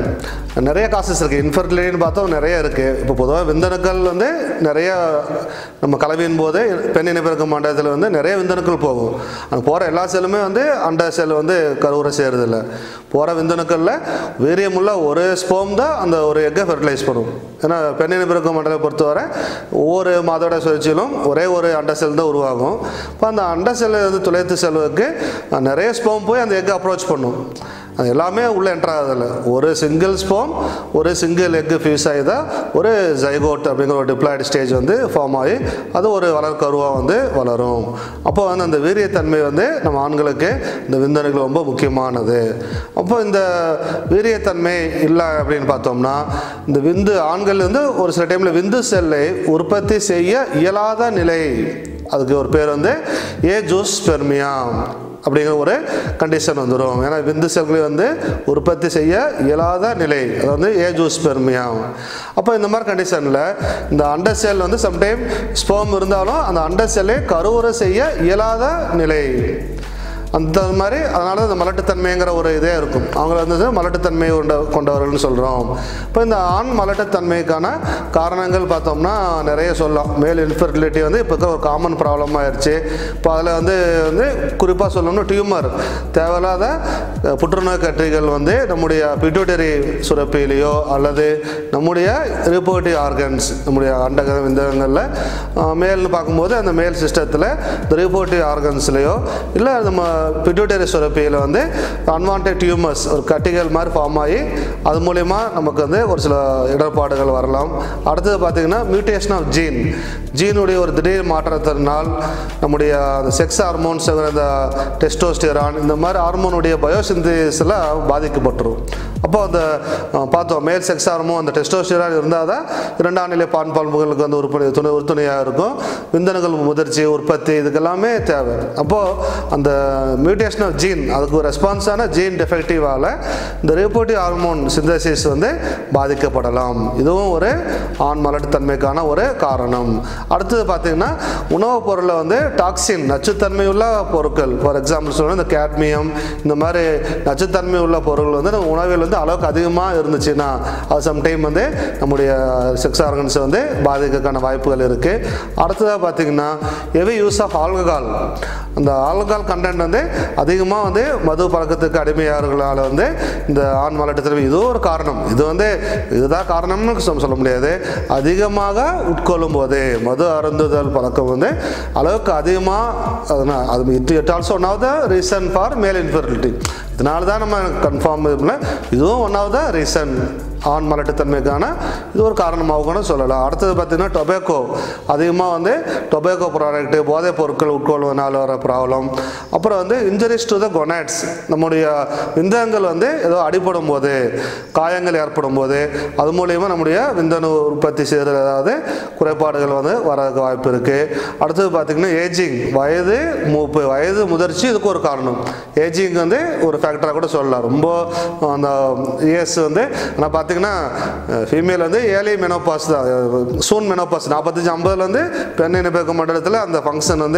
நிறைய காசஸ் இருக்குது இன்ஃபர்டிலிட்டின்னு பார்த்தோம் நிறைய இருக்குது இப்போ பொதுவாக விந்தணுக்கள் வந்து நிறைய நம்ம கலவையின் போது பெண் இனப்பெருக்க மண்டலத்தில் வந்து நிறைய விந்தணுக்கள் போகும் அது போகிற எல்லா செல்லுமே வந்து அண்ட செல் வந்து கருவுரை செய்கிறதில்ல போகிற விந்தணுக்களில் வீரியமுள்ள ஒரு ஸ்போம் தான் அந்த ஒரு எக்கை ஃபெர்டிலைஸ் பண்ணும் ஏன்னா பெண் இனப்பெருக்க மண்டலம் பொறுத்தவரை ஒவ்வொரு மாதோட சுழற்சியிலும் ஒரே ஒரு அண்ட செல் தான் உருவாகும் இப்போ அந்த அண்ட செல் வந்து துளைத்து செல்வதற்கு நிறைய ஸ்போம் போய் அந்த எக்கை அப்ரோச் பண்ணும் அது எல்லாமே உள்ளே என்ட்ரு ஆகுதில்ல ஒரு சிங்கிள் ஸ்போம் ஒரு சிங்கிள் எக்கு ஃபியூஸ் ஆகி தான் ஒரு ஜைகோட் அப்படிங்கிற ஒரு டிப்ளாய்டு ஸ்டேஜ் வந்து ஃபார்ம் ஆகி அது ஒரு வளர்க்கருவாக வந்து வளரும் அப்போ வந்து அந்த வீரியத்தன்மை வந்து நம்ம ஆண்களுக்கு இந்த விந்தணுக்கள் ரொம்ப முக்கியமானது அப்போ இந்த வீரியத்தன்மை இல்லை அப்படின்னு பார்த்தோம்னா இந்த விந்து ஆண்கள் வந்து ஒரு சில டைமில் விந்து செல்லை உற்பத்தி செய்ய இயலாத நிலை அதுக்கு ஒரு பேர் வந்து ஏ ஜூஸ் பெர்மியா அப்படிங்கிற ஒரு கண்டிஷன் வந்துடும் ஏன்னா விந்து செல்களை வந்து உற்பத்தி செய்ய இயலாத நிலை அது வந்து ஏஜூஸ் பெருமையா அப்போ இந்த மாதிரி கண்டிஷனில் இந்த அண்டர் செல் வந்து சம்டைம் ஸ்போம் இருந்தாலும் அந்த அண்டர் செல்லை கருவுரை செய்ய இயலாத நிலை அந்த மாதிரி அதனால தான் இந்த மலட்டுத்தன்மைங்கிற ஒரு இதே இருக்கும் அவங்கள வந்து மலட்டுத்தன்மை கொண்ட கொண்டவர்கள்னு சொல்கிறோம் இப்போ இந்த ஆண் மலட்டுத்தன்மைக்கான காரணங்கள் பார்த்தோம்னா நிறைய சொல்லலாம் மேல் இன்ஃபர்டிலிட்டி வந்து இப்போ இருக்கிற ஒரு காமன் ப்ராப்ளம் ஆயிடுச்சு இப்போ அதில் வந்து வந்து குறிப்பாக சொல்லணும்னா டியூமர் தேவையில்லாத அஹ், புற்றுநோய் கட்டிகள் வந்து நம்முடைய பிட்யூட்டரி சுரப்பிலேயோ அல்லது நம்முடைய ரிப்போர்ட்டிவ் ஆர்கன்ஸ் நம்முடைய அண்டக விந்தகங்களில் மேல்னு பார்க்கும்போது அந்த மேல் சிஸ்டத்தில் இந்த ரிப்போர்ட்டிவ் ஆர்கன்ஸ்லேயோ இல்லை நம்ம பிட்யூட்டரி சுரப்பியில் வந்து அன்வான்ட் டியூமர்ஸ் ஒரு கட்டிகள் மாதிரி ஃபார்ம் ஆகி அது மூலயமா நமக்கு வந்து ஒரு சில இடர்பாடுகள் வரலாம் அடுத்தது பார்த்திங்கன்னா மியூட்டேஷன் ஆஃப் ஜீன் ஜீனுடைய ஒரு திடீர் மாற்றத்தினால் நம்முடைய அந்த செக்ஸ் ஹார்மோன்ஸ் இந்த டெஸ்டோஸ்டிரான் இந்த மாதிரி ஹார்மோனுடைய பயோசிந்தசில் பாதிக்கப்பட்டுரும் அப்போ அந்த அஹ், பார்த்தோம் மேல் செக்ஸ் ஹார்மோன் அந்த டெஸ்டோஸ்டிரான் இருந்தால் தான் இரண்டாம் நிலை பான் பால்புகளுக்கு வந்து உறுப்பணி துணை உறுதுணையாக இருக்கும் விந்தணுகள் முதிர்ச்சி உற்பத்தி இதுக்கெல்லாமே தேவை அப்போது அந்த மியூட்டேஷன் ஆஃப் ஜீன் அதுக்கு ரெஸ்பான்ஸான ஜீன் டெஃபெக்டிவால் இந்த ரிப்போர்ட்டிவ் ஹார்மோன் சிந்தசிஸ் வந்து பாதிக்கப்படலாம் இதுவும் ஒரு ஆண் மலட்டுத்தன்மைக்கான ஒரு காரணம் அடுத்தது பார்த்தீங்கன்னா உணவுப் பொருளில் வந்து டாக்ஸின் நச்சுத்தன்மை உள்ள பொருட்கள் ஃபார் எக்ஸாம்பிள் சொல்லணும் இந்த கேட்மியம் இந்த மாதிரி நச்சுத்தன்மை உள்ள பொருட்கள் வந்து நம்ம உணவில் வந்து அளவுக்கு அதிகமாக இருந்துச்சுன்னா அது சம்டைம் வந்து நம்முடைய செக்ஸ் ஆர்கன்ஸை வந்து பாதிக்கிறதுக்கான வாய்ப்புகள் இருக்குது அடுத்ததாக பார்த்தீங்கன்னா எவி யூஸ் ஆஃப் ஆல்கஹால் அந்த ஆல்கஹால் கண்டென்ட் வந்து அதிகமாக வந்து மது பழக்கத்துக்கு அடிமையாளர்களால் வந்து இந்த ஆண் மலட்டுத்தன்மை இதுவும் ஒரு காரணம் இது வந்து இதுதான் காரணம்னு சொல்ல சொல்ல முடியாது அதிகமாக உட்கொள்ளும் போது மது அருந்துதல் பழக்கம் வந்து அளவுக்கு அதிகமாக அதனால் அது it it also one of the reason for male infertility இதனால தான் நம்ம கன்ஃபார்ம் இதுவும் ஒன் ஆஃப் த ரீசன் ஆண் மலட்டுத்தன்மைக்கான இது ஒரு காரணமாக கூட சொல்லலாம் அடுத்தது பார்த்திங்கன்னா டொபேக்கோ அதிகமாக வந்து டொபேக்கோ ப்ராடக்ட்டு போதைப் பொருட்கள் உட்கொள்வதனால் வர ப்ராப்ளம் அப்புறம் வந்து இன்ஜரிஸ் டு த கொனாட்ஸ் நம்முடைய விந்தகங்கள் வந்து ஏதோ அடிபடும் போது காயங்கள் ஏற்படும் போது அது மூலயமா நம்முடைய விந்தணு உற்பத்தி செய்கிறது ஏதாவது குறைபாடுகள் வந்து வரதுக்கு வாய்ப்பு இருக்குது அடுத்தது பார்த்திங்கன்னா ஏஜிங் வயது மூப்பு வயது முதிர்ச்சி இதுக்கு ஒரு காரணம் ஏஜிங் வந்து ஒரு ஃபேக்டராக கூட சொல்லலாம் ரொம்ப அந்த இயர்ஸ் வந்து நான் பார்த்தீங்கன்னா ஃபீமேல் வந்து ஏழை மெனோபாஸ் தான் சூன் மெனோபாஸ் நாற்பத்தஞ்சு ஐம்பதுலேருந்து பெண் இனப்பெருக்க மண்டலத்தில் அந்த ஃபங்க்ஷன் வந்து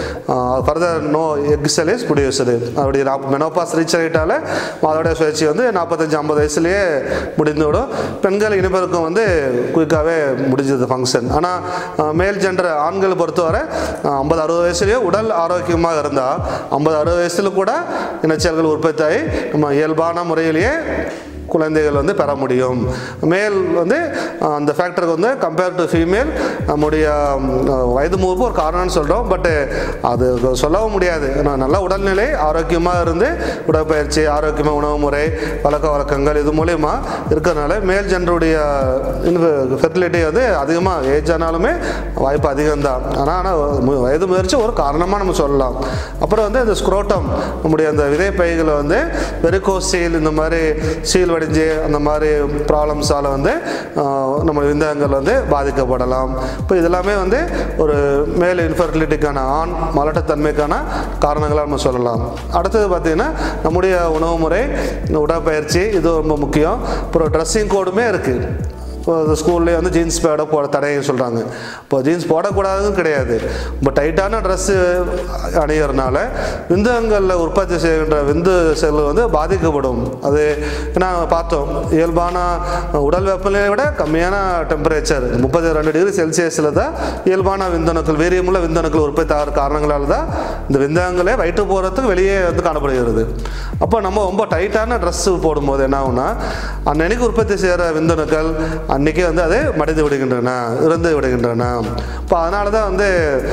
further no egg cell is produced அப்படி நாப் மெனோபாஸ் ரீச் ஆகிட்டால அதோடைய சுழற்சி வந்து நாற்பத்தஞ்சு ஐம்பது வயசுலேயே முடிந்துவிடும் பெண்கள் இனப்பெருக்கம் வந்து குயிக்காகவே முடிஞ்சது ஃபங்க்ஷன் ஆனால் மேல் ஜெண்டர் ஆண்களை பொறுத்தவரை ஐம்பது அறுபது வயசுலேயே உடல் ஆரோக்கியமாக இருந்தால் ஐம்பது அறுபது வயசுல கூட இனச்செயல்கள் உற்பத்தி ஆகி நம்ம இயல்பான முறையிலேயே குழந்தைகள் வந்து பெற முடியும் மேல் வந்து அஹ், அந்த ஃபேக்டருக்கு வந்து கம்பேர் டு ஃபீமேல் நம்முடைய அஹ், வயது மூப்பு ஒரு காரணம்னு சொல்கிறோம் பட்டு அது சொல்லவும் முடியாது ஏன்னா நல்ல உடல்நிலை ஆரோக்கியமாக இருந்து உடற்பயிற்சி ஆரோக்கியமாக உணவு முறை பழக்க வழக்கங்கள் இது மூலயமா இருக்கிறதுனால மேல் ஜென்டருடைய ஃபெர்டிலிட்டி வந்து அதிகமாக ஏஜ் ஆனாலுமே வாய்ப்பு அதிகம்தான் ஆனால் ஆனால் மு- வயது முயற்சி ஒரு காரணமாக நம்ம சொல்லலாம் அப்புறம் வந்து இந்த ஸ்க்ரோட்டம் நம்முடைய அந்த விதை பைகளை வந்து வெரிகோஸ் சீல் இந்த மாதிரி சீல் வடிஞ்சு அந்த மாதிரி ப்ராப்ளம்ஸால் வந்து ஆஹ், நம்ம விந்தகங்கள் வந்து பாதிக்கப்படலாம் இப்போ இதெல்லாமே வந்து ஒரு மேல் இன்ஃபர்டிலிட்டிக்கான ஆண் மலட்டுத்தன்மைக்கான காரணங்களாக நம்ம சொல்லலாம் அடுத்தது பார்த்திங்கன்னா நம்முடைய உணவு முறை உடற்பயிற்சி இது ரொம்ப முக்கியம் அப்புறம் ட்ரெஸ்ஸிங் கோடுமே இருக்குது இப்போ ஸ்கூல்லேயே வந்து ஜீன்ஸ் பேட போட தடைன்னு சொல்கிறாங்க இப்போ ஜீன்ஸ் போடக்கூடாதுன்னு கிடையாது இப்போ டைட்டான ட்ரெஸ்ஸு அணியறனால விந்தகங்களில் உற்பத்தி செய்கின்ற விந்து செல் வந்து பாதிக்கப்படும் அது ஏன்னா பார்த்தோம் இயல்பான உடல் வெப்பநிலையை விட கம்மியான டெம்பரேச்சர் முப்பத்தி ரெண்டு டிகிரி செல்சியஸில் தான் இயல்பான விந்தணுக்கள் வீரியமுள்ள விந்தணுக்கள் உற்பத்தி ஆகிற காரணங்களால் தான் இந்த விந்தகங்களே வயிற்று போகிறதுக்கு வெளியே வந்து காணப்படுகிறது அப்போ நம்ம ரொம்ப டைட்டான ட்ரெஸ்ஸு போடும்போது என்ன ஆகும்னா அன்னன்னைக்கு உற்பத்தி செய்கிற விந்தணுக்கள் அன்றைக்கே வந்து அது மடிந்து விடுகின்றன இறந்து விடுகின்றன இப்போ அதனால தான் வந்து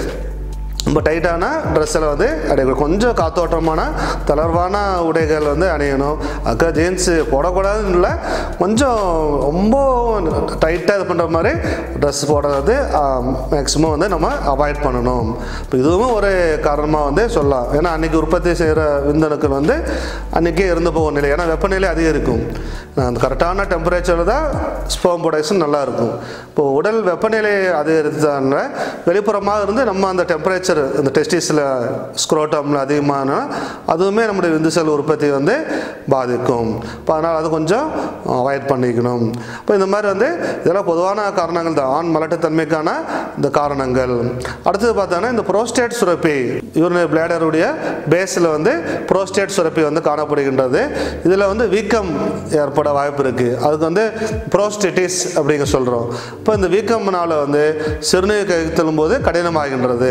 ரொம்ப டைட்டான ட்ரெஸ்ஸில் வந்து அடையக்கூடாது கொஞ்சம் காத்தோட்டமான தளர்வான உடைகள் வந்து அணியணும் அக்கா ஜீன்ஸு போடக்கூடாதுன்னு இல்லை கொஞ்சம் ரொம்ப டைட்டாக இது பண்ணுற மாதிரி ட்ரெஸ் போடுறது மேக்ஸிமம் வந்து நம்ம அவாய்ட் பண்ணணும் இப்போ இதுவும் ஒரு காரணமாக வந்து சொல்லலாம் ஏன்னா அன்றைக்கி உற்பத்தி செய்கிற விந்தணுக்கள் வந்து அன்றைக்கே இருந்து போகும் நிலை ஏன்னா வெப்பநிலை அதிகரிக்கும் அந்த கரெக்டான டெம்பரேச்சரில் தான் ஸ்போம் ப்ரொடக்ஷன் நல்லா இருக்கும் இப்போ உடல் வெப்பநிலை அதிகரித்ததால வெளிப்புறமாக இருந்து நம்ம அந்த டெம்பரேச்சர் இந்த டெஸ்டிஸில் ஸ்க்ரோட்டமில் அதிகமான அதுவுமே நம்முடைய விந்து செல் உற்பத்தி வந்து பாதிக்கும் இப்போ அதனால் அது கொஞ்சம் அவாய்ட் பண்ணிக்கணும் இப்போ இந்த மாதிரி வந்து இதெல்லாம் பொதுவான காரணங்கள் தான் ஆண் மலட்டுத்தன்மைக்கான இந்த காரணங்கள் அடுத்தது பார்த்தோன்னா இந்த புரோஸ்டேட் சுரப்பி யூரினரி பிளேடருடைய பேஸில் வந்து புரோஸ்டேட் சுரப்பி வந்து காணப்படுகின்றது இதில் வந்து வீக்கம் ஏற்பட வாய்ப்பு இருக்குது அதுக்கு வந்து புரோஸ்டேட்டிஸ் அப்படிங்க சொல்கிறோம் இப்போ இந்த வீக்கம்னால வந்து சிறுநீர் கழித்தலும் போது கடினமாகின்றது இப்போ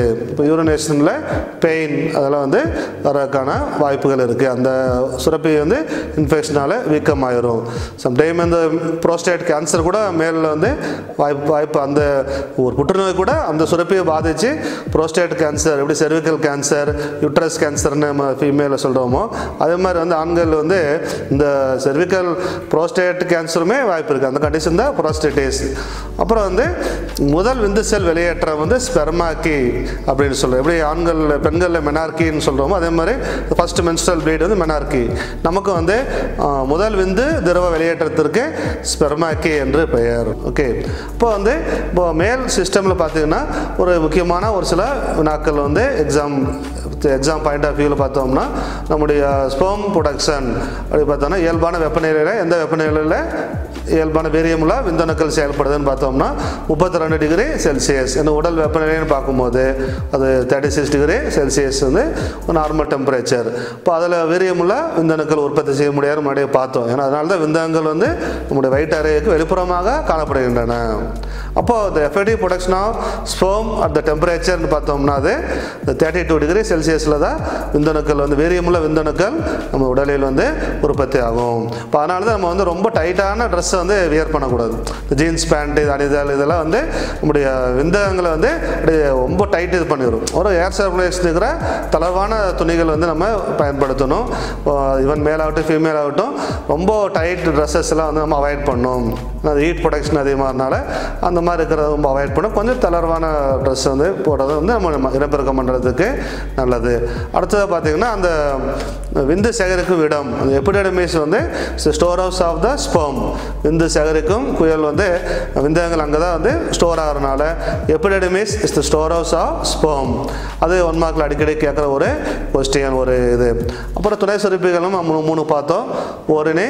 யூரினேஷனில் பெயின் அதெல்லாம் வந்து வரதுக்கான வாய்ப்புகள் இருக்குது அந்த சுரப்பி வந்து இன்ஃபெக்ஷனால் வீக்கமாயிரும் சம்டைம் இந்த ப்ரோஸ்டேட் கேன்சர் கூட மேலில் வந்து வாய்ப்பு வாய்ப்பு அந்த ஒரு புற்றுநோய் கூட அந்த சுரப்பியை பாதித்து ப்ரோஸ்டேட் கேன்சர் எப்படி செர்விக்கல் கேன்சர் யூட்ரஸ் கேன்சர்னு நம்ம ஃபீமேலில் சொல்கிறோமோ அதே மாதிரி வந்து ஆண்கள் வந்து இந்த செர்விக்கல் ப்ரோஸ்டேட் கேன்சருமே வாய்ப்பு இருக்குது அந்த கண்டிஷன் தான் ப்ரோஸ்டேட்டிஸ் அப்புறம் வந்து முதல் விந்து செல் வெளியேற்றம் வந்து ஸ்பெர்மாக்கி அப்படின்னு சொல்கிறோம் எப்படி ஆண்கள் பெண்களில் மெனார்கின்னு சொல்கிறோமோ அதே மாதிரி ஃபர்ஸ்ட் மென்ஸ்ட்ரல் ப்ளீட் வந்து மெனார்கி நமக்கு வந்து ஆஹ், முதல் விந்து திரவ வெளியேற்றத்திற்கு ஸ்பெர்மாக்கி என்று பெயர் ஓகே இப்போ வந்து இப்போ மேல் சிஸ்டமில் பார்த்தீங்கன்னா ஒரு முக்கியமான ஒரு சில வினாக்கள் வந்து எக்ஸாம் எக்ஸாம் பாயிண்ட் ஆஃப் வியூவில் பார்த்தோம்னா நம்முடைய ஸ்பெர்ம் ப்ரொடக்ஷன் அப்படி பார்த்தோம்னா இயல்பான வெப்பநிலையில் எந்த வெப்பநிலையில் இயல்பான வீரியமுள்ள விந்தணுக்கள் செயல்படுதுன்னு பார்த்தோம்னா முப்பத்தி ரெண்டு டிகிரி செல்சியஸ் இந்த உடல் வெப்பநிலைன்னு பார்க்கும்போது அது தேர்ட்டி சிக்ஸ் டிகிரி செல்சியஸ் வந்து நார்மல் டெம்பரேச்சர் இப்போ அதில் வீரியமுள்ள விந்தணுக்கள் உற்பத்தி செய்ய முடியாது முன்னாடியே பார்த்தோம் ஏன்னா அதனால தான் விந்தகங்கள் வந்து நம்முடைய வயிற்று அறைக்கு வெளிப்புறமாக காணப்படுகின்றன அப்போ the effective production of sperm at the டெம்பரேச்சர்னு பார்த்தோம்னா அது தேர்ட்டி டூ டிகிரி செல்சியஸில் தான் விந்தணுக்கள் வந்து வீரியமுள்ள விந்தணுக்கள் நம்ம உடலில் வந்து உற்பத்தி ஆகும் இப்போ அதனால தான் நம்ம வந்து ரொம்ப டைட்டான ட்ரெஸ்ஸை வந்து வியர் பண்ணக்கூடாது ஜீன்ஸ் பேண்ட் இது அணிதல் இதெல்லாம் வந்து நம்முடைய விந்தகங்களை வந்து அப்படியே ரொம்ப டைட் இது பண்ணிடும் ஒரு ஏர் சர்க்குலேஷன் இருக்கிற தளர்வான துணிகள் வந்து நம்ம பயன்படுத்தணும் ஈவன் மேல் ஆகட்டும் ஃபீமேல் ஆகட்டும் ரொம்ப டைட் ட்ரெஸ்ஸஸ் எல்லாம் வந்து நம்ம அவாய்ட் பண்ணணும் அது ஹீட் ப்ரொடக்ஷன் அதிகமாகறனால அந்த மாதிரி இருக்கிறத ரொம்ப அவாய்ட் பண்ணணும் கொஞ்சம் தளர்வான ட்ரெஸ் வந்து போடுறது வந்து நம்ம நம்ம இனப்பெருக்கம் பண்ணுறதுக்கு நல்லது அடுத்தது பார்த்திங்கன்னா அந்த விந்து சேகரிக்கும் இடம் அந்த எபிடெமிஸ் வந்து store house of the sperm விந்து சேகரிக்கும் குயல் வந்து விந்தகங்கள் அங்கே தான் வந்து ஸ்டோர் ஆகிறனால epididymis is the store house of sperm அது ஒன் மார்க்கில் அடிக்கடி கேட்குற ஒரு கொஸ்டின் ஒரு இது அப்புறம் துணை சுரப்பிகளும் மூணு மூணு பார்த்தோம் ஒரு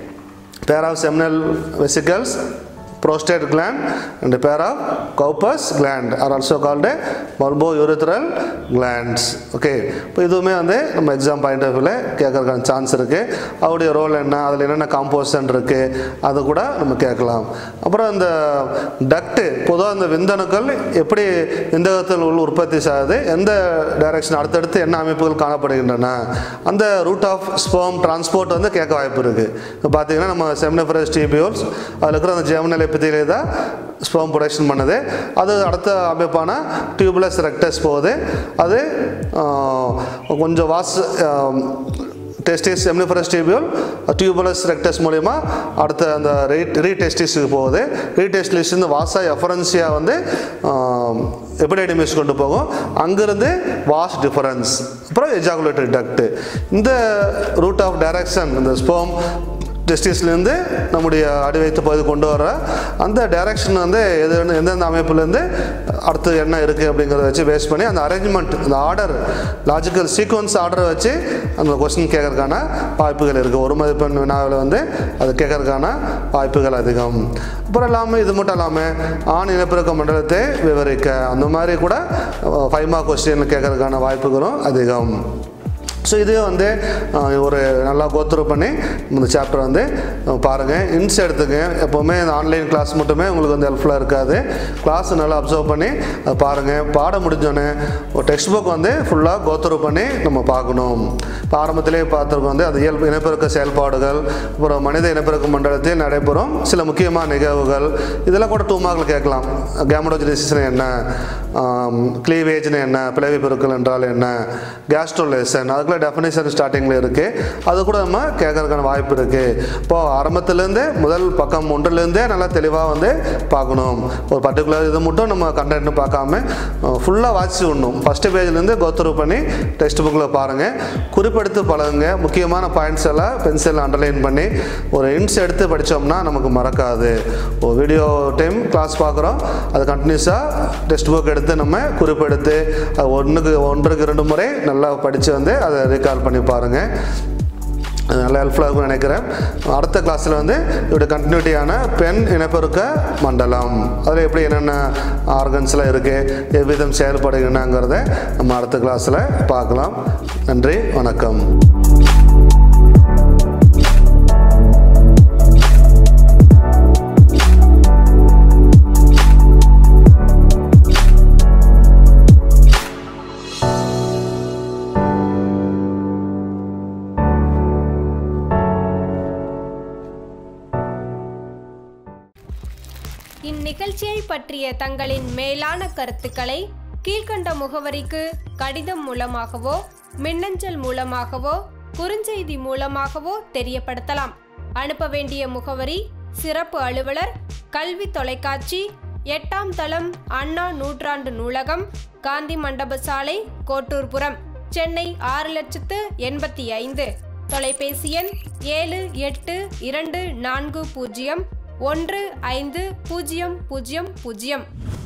pair of seminal vesicles prostate gland and a pair of Cowper's gland are also called a bulbourethral glands okay இப்போ இதுவுமே வந்து நம்ம எக்ஸாம் பாயிண்ட் ஆஃப் வியூவில் கேட்கறதுக்கான சான்ஸ் இருக்குது அவருடைய ரோல் என்ன அதில் என்னென்ன காம்போசன் இருக்குது அது கூட நம்ம கேட்கலாம் அப்புறம் இந்த டக்ட்டு பொதுவாக இந்த விந்தணுக்கள் எப்படி விந்தகத்தில் உள் உற்பத்தி சாகுது எந்த டைரக்ஷன் அடுத்தடுத்து என்ன அமைப்புகள் காணப்படுகின்றன அந்த ரூட் ஆஃப் ஸ்போம் டிரான்ஸ்போர்ட் வந்து கேட்க வாய்ப்பு இருக்குது இப்போ பார்த்தீங்கன்னா நம்ம செமினஃபரஸ் டிபியூல்ஸ் அதில் இருக்கிற அந்த ஜெமினல் எப்பித்திலே தான் ஸ்போம் ப்ரொடக்ஷன் பண்ணுது அது அடுத்த அமைப்பான டியூப்லஸ் ரெக்டஸ் போகுது அது ஆஹ், கொஞ்சம் vas testis seminiferous tubule tubules rectus மூலிமா அடுத்த அந்த ரீ ரீடெஸ்டிஸுக்கு போகுது ரீடெஸ்டிஸ்லேருந்து வாசா எஃபரன்சியா வந்து எபிடைடமிஸ் கொண்டு போகும் அங்கிருந்து வாஸ் டிஃபரன்ஸ் அப்புறம் எஜாகுலேட்டரி டக்ட் இந்த ரூட் ஆஃப் டைரக்ஷன் இந்த ஸ்போம் டெஸ்டிஸ்லேருந்து நம்முடைய அடி வைத்து பகுதி கொண்டு வர அந்த டைரக்ஷன் வந்து எது எந்தெந்த அமைப்புலேருந்து அடுத்து என்ன இருக்குது அப்படிங்கிறத வச்சு பேஸ் பண்ணி அந்த அரேஞ்ச்மெண்ட் அந்த ஆர்டர் லாஜிக்கல் சீக்வன்ஸ் ஆர்டரை வச்சு அந்த கொஸ்டின் கேட்கறதுக்கான வாய்ப்புகள் இருக்குது ஒரு மதிப்பெண் வினாவில் வந்து அது கேட்கறதுக்கான வாய்ப்புகள் அதிகம் அப்புறம் இல்லாமல் இது மட்டும் இல்லாமல் ஆண் இனப்பெருக்க மண்டலத்தை விவரிக்க அந்த மாதிரி கூட ஃபைவ் மார்க் கொஸ்டின் கேட்கறதுக்கான வாய்ப்புகளும் அதிகம் ஸோ இதே வந்து அஹ், ஒரு நல்லா கோத்ரூ பண்ணி இந்த சாப்டர் வந்து அஹ், பாருங்கள் இன்ஸ் எடுத்துங்க எப்போவுமே இந்த ஆன்லைன் கிளாஸ் மட்டுமே உங்களுக்கு வந்து ஹெல்ப்ஃபுல்லாக இருக்காது கிளாஸ் நல்லா அப்சர்வ் பண்ணி அதை பாருங்கள் பாடம் முடிஞ்சோடனே ஒரு டெக்ஸ்ட் புக் வந்து ஃபுல்லாக கோத்ரூ பண்ணி நம்ம பார்க்கணும் இப்போ ஆரம்பத்திலே பார்த்துருக்கோம் வந்து அது இயல்பு இனப்பெருக்க செயல்பாடுகள் அப்புறம் மனித இனப்பெருக்க மண்டலத்தில் நடைபெறும் சில முக்கியமான நிகழ்வுகள் இதெல்லாம் கூட டூ மார்க்கில் கேட்கலாம் கேமடோஜினிசிஸ் என்ன க்ளீவேஜ்னு என்ன பிளவி பெருக்கல் என்றால் என்ன கேஸ்ட்ரோலேசன் அதுக்குள்ள டெஃபினேஷன் ஸ்டார்டிங்கில் இருக்குது அது கூட நம்ம கேட்கறதுக்கான வாய்ப்பு இருக்குது இப்போது ஆரம்பத்துலேருந்தே முதல் பக்கம் ஒன்றுலேருந்தே நல்லா தெளிவாக வந்து பார்க்கணும் ஒரு பர்டிகுலர் இது மட்டும் நம்ம கண்டென்ட் பார்க்காம ஃபுல்லாக வாட்சி விடணும் ஃபஸ்ட்டு பேஜ்லேருந்து கோத்ரூ பண்ணி டெக்ஸ்ட் புக்கில் பாருங்கள் குறிப்பெடுத்து பழகுங்க முக்கியமான பாயிண்ட்ஸ் எல்லாம் பென்சில் அண்டர்லைன் பண்ணி ஒரு இன்ஸ் எடுத்து படித்தோம்னா நமக்கு மறக்காது ஒரு வீடியோ டைம் கிளாஸ் பார்க்குறோம் அது கண்டினியூஸாக டெக்ஸ்ட் புக் எடுத்து நம்ம குறிப்பெடுத்து அது ஒன்றுக்கு ஒன்றுக்கு ரெண்டு முறை நல்லா படித்து வந்து அதை ரீகால் பண்ணி பாருங்கள் அது நல்லா ஹெல்ப்ஃபுல்லாக இருக்கும்னு நினைக்கிறேன் அடுத்த கிளாஸில் வந்து இதோட கண்டினியூட்டியான பெண் இனப்பெருக்க மண்டலம் அதில் எப்படி என்னென்ன ஆர்கன்ஸ்லாம் இருக்குது எவ்விதம் செயல்படுகின்றங்கிறத நம்ம அடுத்த கிளாஸில் பார்க்கலாம் நன்றி வணக்கம் இந்நிகழ்ச்சியை பற்றிய தங்களின் மேலான கருத்துக்களை கீழ்க்கண்ட முகவரிக்கு கடிதம் மூலமாகவோ மின்னஞ்சல் மூலமாகவோ குறுஞ்செய்தி மூலமாகவோ தெரியப்படுத்தலாம் அனுப்ப வேண்டிய முகவரி சிறப்பு அலுவலர் கல்வி தொலைக்காட்சி எட்டாம் தளம் அண்ணா நூற்றாண்டு நூலகம் காந்தி மண்டப சாலை கோட்டூர்புரம் சென்னை ஆறு லட்சத்து எண்பத்தி ஐந்து தொலைபேசி எண் ஏழு எட்டு இரண்டு நான்கு பூஜ்ஜியம் ஒன்று ஐந்து பூஜ்ஜியம் பூஜ்ஜியம் பூஜ்ஜியம்